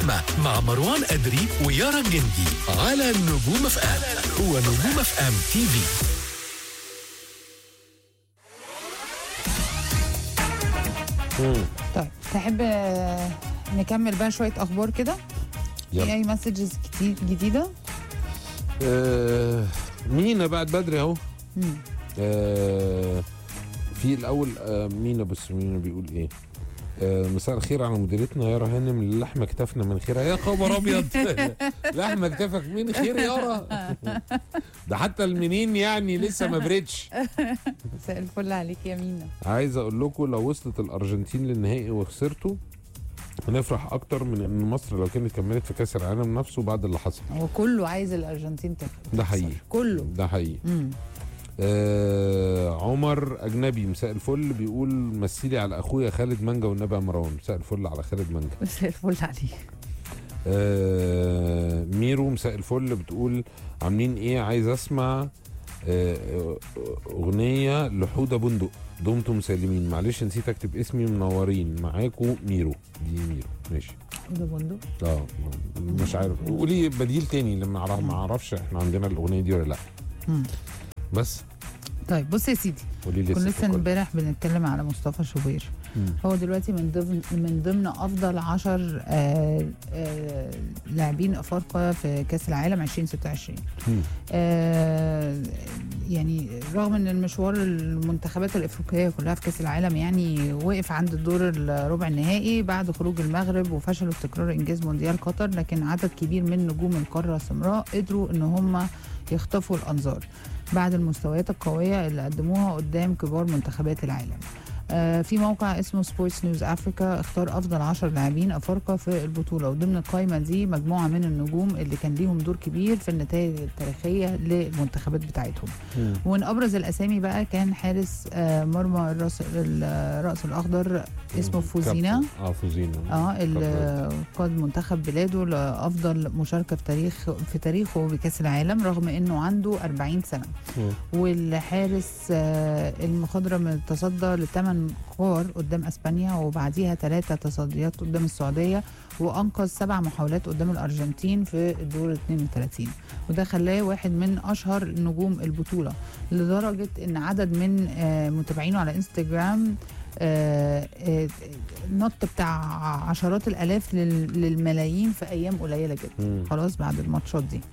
اللحمة مع مروان أدري ويارا الجندي على نجوم اف ام هو نجوم اف ام تي في طيب تحب آه، نكمل بقى شويه اخبار كده في يلا. اي مسجز كتير جديده آه مينا بعد بدري اهو مم. آه في الاول آه مينا بس مينا بيقول ايه آه مساء الخير على مديرتنا يارا هانم اللحمه كتفنا من خيرها يا خبر ابيض لحمه كتفك من خير يارا ده حتى المنين يعني لسه ما بريتش مساء الفل عليك يا مينا عايز اقول لكم لو وصلت الارجنتين للنهائي وخسرتوا هنفرح اكتر من ان مصر لو كانت كملت في كاس العالم نفسه بعد اللي حصل هو كله عايز الارجنتين تخسر ده حقيقي كله ده حقيقي مم. آه عمر اجنبي مساء الفل بيقول مثلي على اخويا خالد مانجا والنبي يا مروان مساء الفل على خالد مانجا مساء الفل عليك آه ميرو مساء الفل بتقول عاملين ايه عايز اسمع آه اغنيه لحوده بندق دمتم سالمين معلش نسيت اكتب اسمي منورين معاكو ميرو دي ميرو ماشي ده بندق اه مش عارف قولي بديل تاني لما أعرف- ما اعرفش احنا عندنا الاغنيه دي ولا لا مم. بس طيب بص يا سيدي قولي لي كنا لسه لسه امبارح بنتكلم على مصطفى شوبير هو دلوقتي من ضمن من ضمن افضل 10 آه آه لاعبين افارقه في كاس العالم 2026 مم. آه يعني رغم ان المشوار المنتخبات الافريقيه كلها في كاس العالم يعني وقف عند الدور الربع النهائي بعد خروج المغرب وفشلوا في تكرار انجاز مونديال قطر لكن عدد كبير من نجوم القاره السمراء قدروا ان هم يخطفوا الانظار بعد المستويات القويه اللي قدموها قدام كبار منتخبات العالم آه، في موقع اسمه سبورتس نيوز افريكا اختار افضل 10 لاعبين افارقه في البطوله وضمن القائمه دي مجموعه من النجوم اللي كان ليهم دور كبير في النتائج التاريخيه للمنتخبات بتاعتهم مم. ومن ابرز الاسامي بقى كان حارس آه، مرمى الراس الراس الاخضر اسمه فوزينا كابتن. اه فوزينا اه اللي كابتن. قاد منتخب بلاده لافضل مشاركه في تاريخ في تاريخه بكاس العالم رغم انه عنده 40 سنه مم. والحارس آه، المخضرم تصدى لثمان كور قدام اسبانيا وبعديها ثلاثه تصديات قدام السعوديه وانقذ سبع محاولات قدام الارجنتين في الدور 32 وده خلاه واحد من اشهر نجوم البطوله لدرجه ان عدد من آه، متابعينه على انستجرام آه، آه، نط بتاع عشرات الالاف لل- للملايين في ايام قليله جدا مم. خلاص بعد الماتشات دي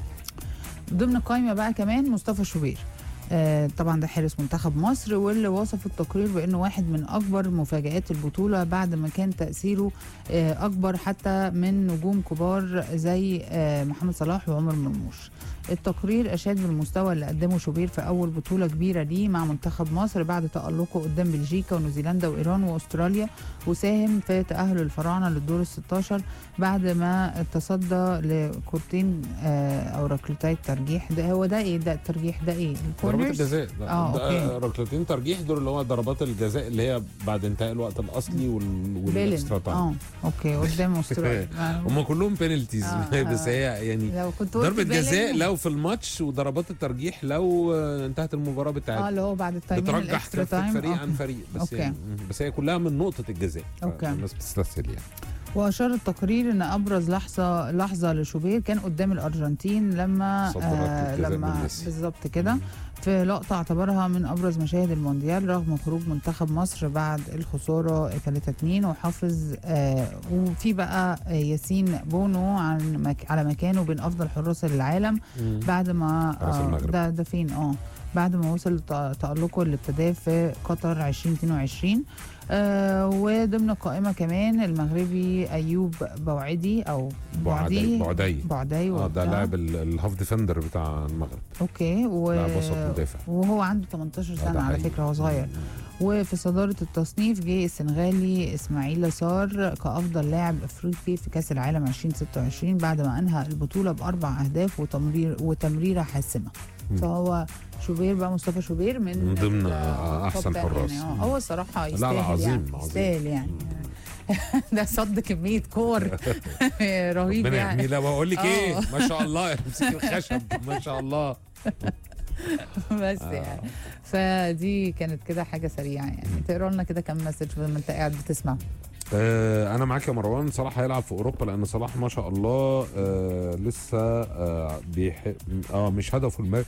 ضمن القائمه بقى كمان مصطفى شوبير آه طبعا ده حارس منتخب مصر واللي وصف التقرير بانه واحد من اكبر مفاجات البطوله بعد ما كان تاثيره آه اكبر حتى من نجوم كبار زي آه محمد صلاح وعمر مرموش التقرير اشاد بالمستوى اللي قدمه شوبير في اول بطوله كبيره ليه مع منتخب مصر بعد تالقه قدام بلجيكا ونيوزيلندا وايران واستراليا وساهم في تاهل الفراعنه للدور ال 16 بعد ما تصدى لكورتين آه او ركلتي ترجيح ده هو ده ايه ده الترجيح ده ايه ضربات الكورنرز الجزاء ده- آه، ده أوكي. ركلتين ترجيح دول اللي هو ضربات الجزاء اللي هي بعد انتهاء الوقت الاصلي وال... بيلن والاكسترا تايم اه اوكي قدام استراليا آه. هم كلهم بينالتيز آه، بس آه. هي يعني لو كنت قلت ضربة بيلن- جزاء لو في الماتش وضربات الترجيح لو آه، انتهت المباراة اه بتاعتها اللي هو بعد التايمين بترجح الاكسترا كفة تايم فريق آه. عن فريق بس أوكي. يعني بس هي كلها من نقطة الجزاء أوكي. الناس بتستسهل يعني واشار التقرير ان ابرز لحظه لحظه لشوبير كان قدام الارجنتين لما صد ركلة جزاء من لما ميسي. بالظبط كده في لقطه اعتبرها من ابرز مشاهد المونديال رغم خروج منتخب مصر بعد الخساره 3 2 وحافظ آه وفي بقى آه، ياسين بونو عن مك على مكانه بين افضل حراس العالم بعد ما حراس المغرب. ده ده فين اه بعد ما وصل ت- تألقه اللي ابتداه في قطر 2022 آه وضمن القائمة كمان المغربي أيوب بوعدي أو بعدي بعدي بعدي اه ده وبتاع. لاعب ال- الهاف ديفندر بتاع المغرب اوكي و... لاعب وسط مدافع وهو عنده 18 آه، سنة ده على حقيقي. فكرة هو صغير وفي صدارة التصنيف جه السنغالي اسماعيل صار كأفضل لاعب افريقي في كأس العالم 2026 بعد ما انهى البطولة بأربع أهداف وتمرير وتمريرة حاسمة مم. فهو شوبير بقى مصطفى شوبير من من ضمن ال- آه، أحسن التوب حراس. يعني. آه، هو الصراحة لا، يستاهل عظيم، يعني عظيم. يستاهل يعني ده صد كمية كور رهيب ربنا يعني يحميه لا بقول لك ايه آه. ما شاء الله امسك الخشب ما شاء الله بس آه. يعني فدي كانت كده حاجه سريعه يعني تقرا لنا كده كم مسج لما انت قاعد بتسمع آه انا معاك يا مروان صلاح هيلعب في اوروبا لان صلاح ما شاء الله آه لسه آه بيح... اه مش هدفه الم...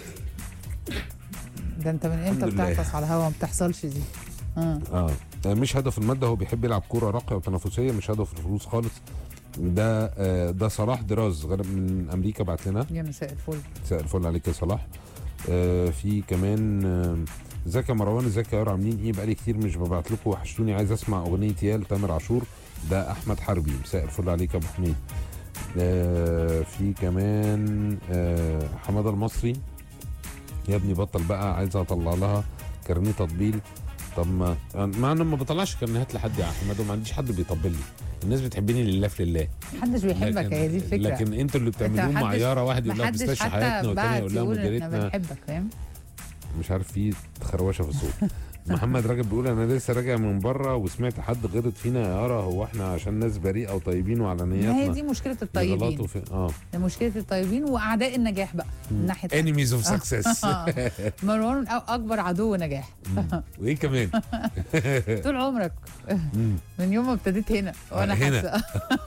ده انت من امتى الحمد لله. بتعطس على الهوا ما بتحصلش دي اه اه مش هدف المادة هو بيحب يلعب كورة راقية وتنافسية مش هدف الفلوس خالص ده آه ده صلاح دراز غالب من امريكا بعت لنا يا مساء الفل مساء الفل عليك يا صلاح آه في كمان آه، ازيك يا مروان ازيك يا يارا عاملين ايه بقالي كتير مش ببعت لكم وحشتوني عايز اسمع اغنيه يال تامر عاشور ده احمد حربي مساء الفل عليك يا ابو حميد آه في كمان آه حماده المصري يا ابني بطل بقى عايز اطلع لها كارنيه تطبيل طب ما مع انه ما بطلعش كارنيهات لحد يا حماده وما عنديش حد بيطبل لي الناس بتحبني لله في لله محدش بيحبك لكن- هي دي الفكره لكن انتوا اللي بتعملوه مع محدش- يارا واحد يقول لها محدش بتستشفى حتى حياتنا والتاني بعت يقول لها يقول احنا مديرتنا بنحبك فاهم مش عارف في خروشه في الصوت محمد راجب بيقول انا لسه راجع من بره وسمعت حد غلط فينا يا يارا هو احنا عشان ناس بريئه وطيبين وعلى ما هي نياتنا دي مشكله يغلطوا الطيبين في اه ده مشكله الطيبين واعداء النجاح بقى من ناحيه التانية. انيميز اوف سكسس مروان أو- اكبر عدو نجاح وايه كمان طول عمرك مم. من يوم ما ابتديت هنا وانا هنا. حاسه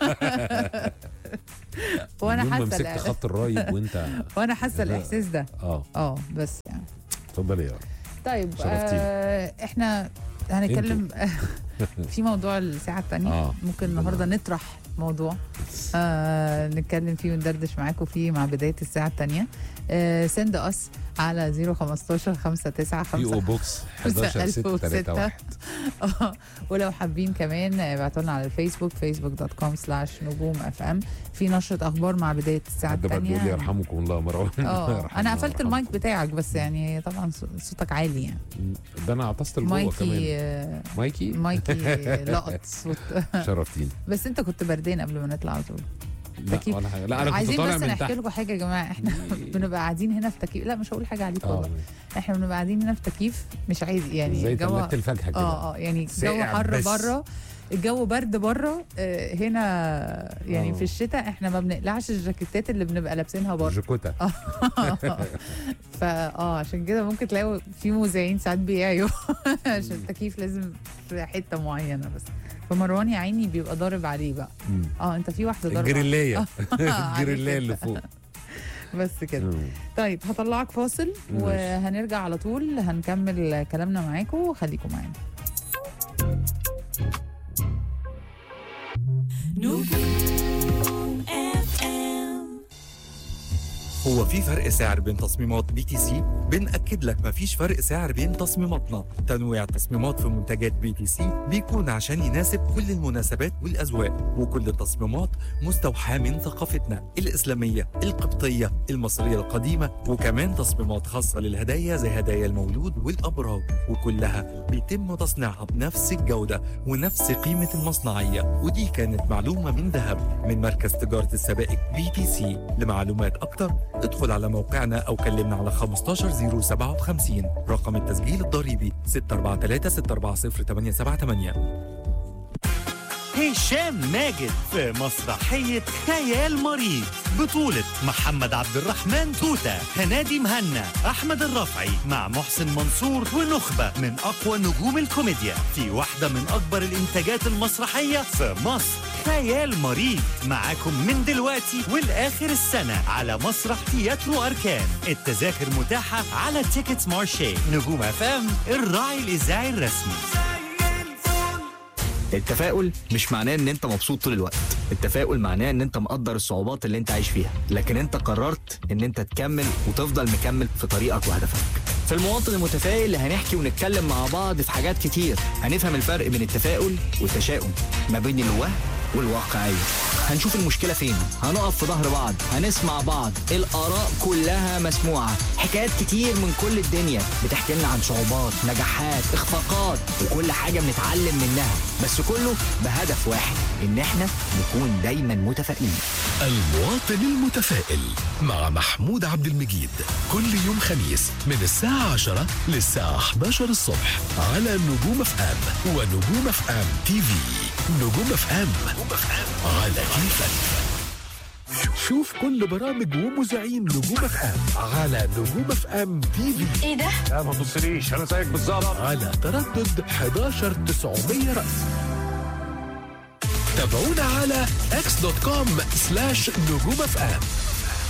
وانا يوم ما حاسه مسكت الإع- خط الرايب وانت وانا حاسه لا. الاحساس ده اه اه بس يعني اتفضلي يا يارا طيب شرفتيني. آه احنا هنتكلم في موضوع الساعة التانية آه. ممكن النهاردة نطرح موضوع آه نتكلم فيه وندردش معاكم فيه مع بداية الساعة التانية آه سند اس على 015 595 بي او بوكس 11 6 3 1 آه، ولو حابين كمان ابعتوا لنا على الفيسبوك فيسبوك دوت كوم سلاش نجوم اف ام في نشرة اخبار مع بداية الساعة حد بقى بيقول لي الثانية يرحمكم الله يا مروان اه يرحمنا انا قفلت ويرحمكم. المايك بتاعك بس يعني طبعا ص- صوتك عالي يعني ده انا عطست لجوه مايكي كمان آه، مايكي مايكي لقط صوت شرفتيني بس انت كنت بردان قبل ما نطلع على طول لا تكييف. ولا حاجه لا انا كنت عايزين طالع بس من نحكي تحت لكم حاجه يا جماعه احنا بنبقى قاعدين هنا في تكييف لا مش هقول حاجه عليك اه والله احنا بنبقى قاعدين هنا في تكييف مش عايز يعني زي الجو تلاجة الفاكهه كده اه اه يعني الجو ساقع حر بس. بره الجو برد بره آه هنا يعني آه. في الشتاء احنا ما بنقلعش الجاكيتات اللي بنبقى لابسينها بره جاكوتا فا اه عشان كده ممكن تلاقوا في مذيعين ساعات بيعيوا عشان التكييف لازم في حته معينه بس فمروان يا عيني بيبقى ضارب عليه بقى مم. اه انت في واحده ضاربه الجريلايه عليك الجريلايه انت. اللي فوق بس كده مم. طيب هطلعك فاصل ماشي. وهنرجع على طول هنكمل كلامنا معاكم وخليكم معانا هو في فرق سعر بين تصميمات بي تي سي؟ بنأكد لك مفيش فرق سعر بين تصميماتنا، تنويع التصميمات في منتجات بي تي سي بيكون عشان يناسب كل المناسبات والأذواق، وكل التصميمات مستوحاة من ثقافتنا الإسلامية، القبطية، المصرية القديمة، وكمان تصميمات خاصة للهدايا زي هدايا المولود والأبراج، وكلها بيتم تصنيعها بنفس الجودة ونفس قيمة المصنعية، ودي كانت معلومة من ذهب من مركز تجارة السبائك بي تي سي، لمعلومات أكتر ادخل على موقعنا أو كلمنا على 15057 رقم التسجيل الضريبي 643 640 878 هشام ماجد في مسرحية خيال مريض بطولة محمد عبد الرحمن توتة هنادي مهنا أحمد الرفعي مع محسن منصور ونخبة من أقوى نجوم الكوميديا في واحدة من أكبر الإنتاجات المسرحية في مصر خيال مريض معاكم من دلوقتي والآخر السنة على مسرح تياترو أركان التذاكر متاحة على تيكتس مارشي نجوم أفام الراعي الإذاعي الرسمي التفاؤل مش معناه ان انت مبسوط طول الوقت التفاؤل معناه ان انت مقدر الصعوبات اللي انت عايش فيها لكن انت قررت ان انت تكمل وتفضل مكمل في طريقك وهدفك في المواطن المتفائل هنحكي ونتكلم مع بعض في حاجات كتير هنفهم الفرق بين التفاؤل والتشاؤم ما بين الوهم والواقعية هنشوف المشكلة فين هنقف في ظهر بعض هنسمع بعض الآراء كلها مسموعة حكايات كتير من كل الدنيا بتحكي لنا عن صعوبات نجاحات اخفاقات وكل حاجة بنتعلم منها بس كله بهدف واحد ان احنا نكون دايما متفائلين المواطن المتفائل مع محمود عبد المجيد كل يوم خميس من الساعة 10 للساعة 11 الصبح على نجوم اف ام ونجوم اف ام تي في نجوم اف ام على كيفك شوف كل برامج ومذيعين نجوم اف ام على نجوم اف ام تي في ايه ده؟ لا ما تبصليش انا زيك بالظبط على تردد 11 900 رأس تابعونا على x.com slash نجوم اف ام